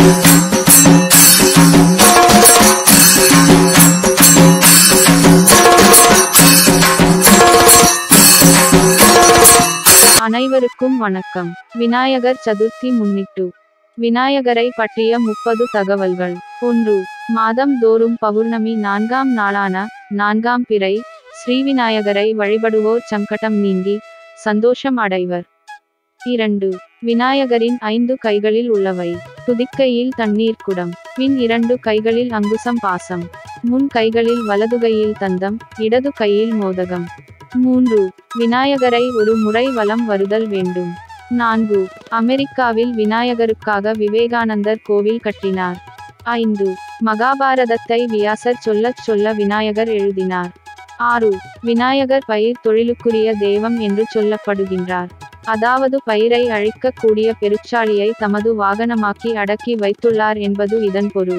அனைவருக்கும் வணக்கம் விநாயகர் சதுர்த்தி முன்னிட்டு விநாயகரை பற்றிய முப்பது தகவல்கள் ஒன்று மாதம் தோறும் பௌர்ணமி நான்காம் நாளான நான்காம் பிறை ஸ்ரீவிநாயகரை வழிபடுவோர் சங்கடம் நீங்கி சந்தோஷம் அடைவர் இரண்டு விநாயகரின் ஐந்து கைகளில் உள்ளவை துதிக்கையில் தண்ணீர் குடம் பின் இரண்டு கைகளில் அங்குசம் பாசம் முன் கைகளில் வலதுகையில் தந்தம் இடது கையில் மோதகம் மூன்று விநாயகரை ஒரு முறை வலம் வருதல் வேண்டும் நான்கு அமெரிக்காவில் விநாயகருக்காக விவேகானந்தர் கோவில் கட்டினார் ஐந்து மகாபாரதத்தை வியாசர் சொல்லச் சொல்ல விநாயகர் எழுதினார் ஆறு விநாயகர் பயிர் தொழிலுக்குரிய தெய்வம் என்று சொல்லப்படுகின்றார் அதாவது பயிரை அழிக்கக்கூடிய பெருச்சாளியை தமது வாகனமாக்கி அடக்கி வைத்துள்ளார் என்பது இதன் பொருள்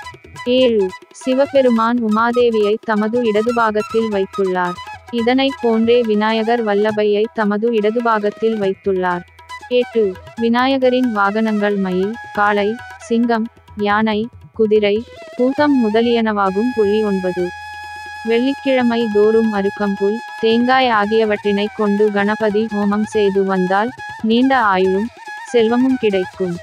ஏழு சிவபெருமான் உமாதேவியை தமது இடதுபாகத்தில் வைத்துள்ளார் இதனைப் போன்றே விநாயகர் வல்லபையை தமது இடதுபாகத்தில் வைத்துள்ளார் எட்டு விநாயகரின் வாகனங்கள் மயில் காளை சிங்கம் யானை குதிரை பூதம் முதலியனவாகும் புள்ளி ஒன்பது வெள்ளிக்கிழமை தோறும் அருக்கம்புல் தேங்காய் ஆகியவற்றினைக் கொண்டு கணபதி ஹோமம் செய்து வந்தால் நீண்ட ஆயுளும் செல்வமும் கிடைக்கும்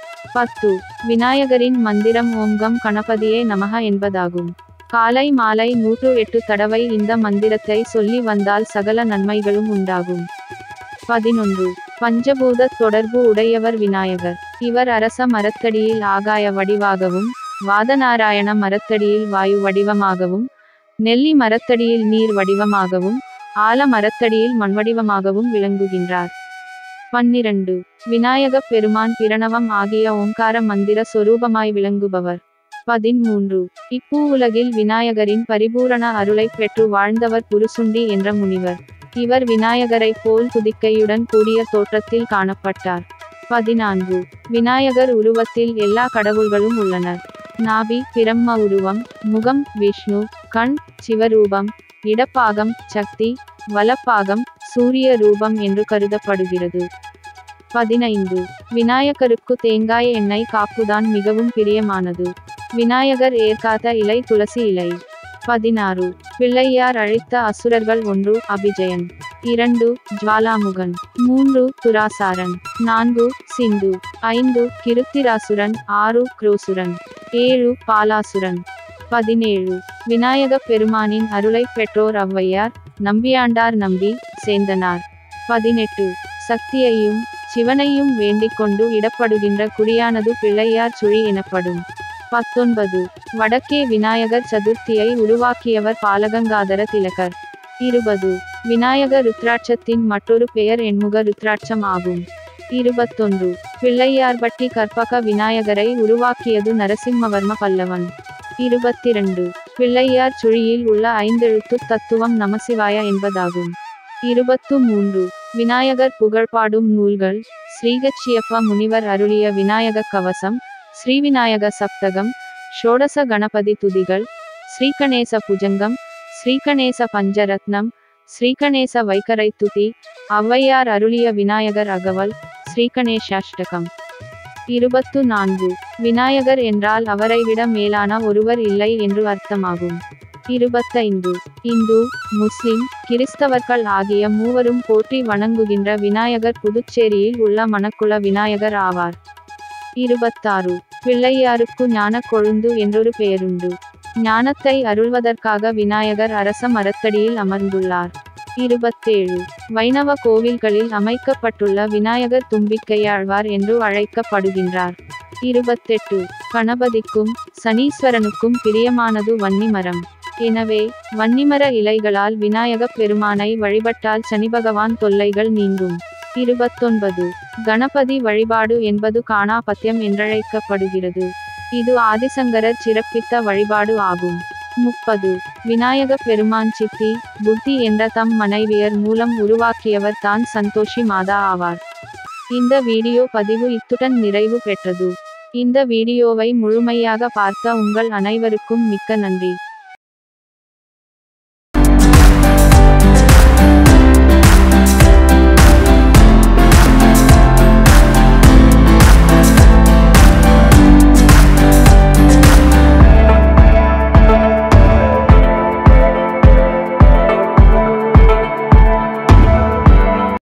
பத்து விநாயகரின் மந்திரம் ஓம்கம் கணபதியே நமக என்பதாகும் காலை மாலை நூற்று எட்டு தடவை இந்த மந்திரத்தை சொல்லி வந்தால் சகல நன்மைகளும் உண்டாகும் பதினொன்று பஞ்சபூத தொடர்பு உடையவர் விநாயகர் இவர் அரச மரத்தடியில் ஆகாய வடிவாகவும் வாதநாராயண மரத்தடியில் வாயு வடிவமாகவும் நெல்லி மரத்தடியில் நீர் வடிவமாகவும் ஆல மரத்தடியில் மண் வடிவமாகவும் விளங்குகின்றார் பன்னிரண்டு விநாயகப் பெருமான் பிரணவம் ஆகிய ஓங்கார மந்திர சொரூபமாய் விளங்குபவர் பதிமூன்று இப்பூவுலகில் விநாயகரின் பரிபூரண அருளைப் பெற்று வாழ்ந்தவர் புருசுண்டி என்ற முனிவர் இவர் விநாயகரைப் போல் துதிக்கையுடன் கூடிய தோற்றத்தில் காணப்பட்டார் பதினான்கு விநாயகர் உருவத்தில் எல்லா கடவுள்களும் உள்ளனர் நாபி பிரம்ம உருவம் முகம் விஷ்ணு கண் சிவரூபம் இடப்பாகம் சக்தி வலப்பாகம் சூரிய ரூபம் என்று கருதப்படுகிறது பதினைந்து விநாயகருக்கு தேங்காய் எண்ணெய் காப்புதான் மிகவும் பிரியமானது விநாயகர் ஏற்காத இலை துளசி இலை பதினாறு பிள்ளையார் அழித்த அசுரர்கள் ஒன்று அபிஜயன் இரண்டு ஜுவாலாமுகன் மூன்று துராசாரன் நான்கு சிந்து ஐந்து கிருத்திராசுரன் ஆறு குரோசுரன் ஏழு பாலாசுரன் பதினேழு விநாயக பெருமானின் அருளை பெற்றோர் ஔவையார் நம்பியாண்டார் நம்பி சேந்தனார் பதினெட்டு சக்தியையும் சிவனையும் வேண்டிக் கொண்டு இடப்படுகின்ற குறியானது பிள்ளையார் சுழி எனப்படும் பத்தொன்பது வடக்கே விநாயகர் சதுர்த்தியை உருவாக்கியவர் பாலகங்காதர திலகர் இருபது விநாயக ருத்ராட்சத்தின் மற்றொரு பெயர் எண்முக ருத்ராட்சம் ஆகும் இருபத்தொன்று பிள்ளையார்பட்டி கற்பக விநாயகரை உருவாக்கியது நரசிம்மவர்ம பல்லவன் இருபத்திரண்டு பிள்ளையார் சுழியில் உள்ள ஐந்தெழுத்து தத்துவம் நமசிவாய என்பதாகும் இருபத்து மூன்று விநாயகர் புகழ்பாடும் நூல்கள் ஸ்ரீகச்சியப்ப முனிவர் அருளிய விநாயக கவசம் ஸ்ரீவிநாயக சப்தகம் ஷோடச கணபதி துதிகள் ஸ்ரீகணேச புஜங்கம் ஸ்ரீகணேச பஞ்சரத்னம் ஸ்ரீகணேச வைகரை துதி ஔவையார் அருளிய விநாயகர் அகவல் ஸ்ரீகணேஷாஷ்டகம் இருபத்து நான்கு விநாயகர் என்றால் அவரை விட மேலான ஒருவர் இல்லை என்று அர்த்தமாகும் இருபத்தைந்து இந்து முஸ்லிம் கிறிஸ்தவர்கள் ஆகிய மூவரும் போற்றி வணங்குகின்ற விநாயகர் புதுச்சேரியில் உள்ள மணக்குள விநாயகர் ஆவார் இருபத்தாறு பிள்ளையாருக்கு ஞான கொழுந்து என்றொரு பெயருண்டு ஞானத்தை அருள்வதற்காக விநாயகர் அரச மரத்தடியில் அமர்ந்துள்ளார் இருபத்தேழு வைணவ கோவில்களில் அமைக்கப்பட்டுள்ள விநாயகர் தும்பிக்கையாழ்வார் என்று அழைக்கப்படுகின்றார் இருபத்தெட்டு கணபதிக்கும் சனீஸ்வரனுக்கும் பிரியமானது வன்னிமரம் எனவே வன்னிமர இலைகளால் விநாயகப் பெருமானை வழிபட்டால் சனிபகவான் தொல்லைகள் நீங்கும் இருபத்தொன்பது கணபதி வழிபாடு என்பது காணாபத்தியம் என்றழைக்கப்படுகிறது இது ஆதிசங்கரர் சிறப்பித்த வழிபாடு ஆகும் முப்பது விநாயக பெருமான் சித்தி புத்தி என்ற தம் மனைவியர் மூலம் உருவாக்கியவர் தான் சந்தோஷி மாதா ஆவார் இந்த வீடியோ பதிவு இத்துடன் நிறைவு பெற்றது இந்த வீடியோவை முழுமையாக பார்த்த உங்கள் அனைவருக்கும் மிக்க நன்றி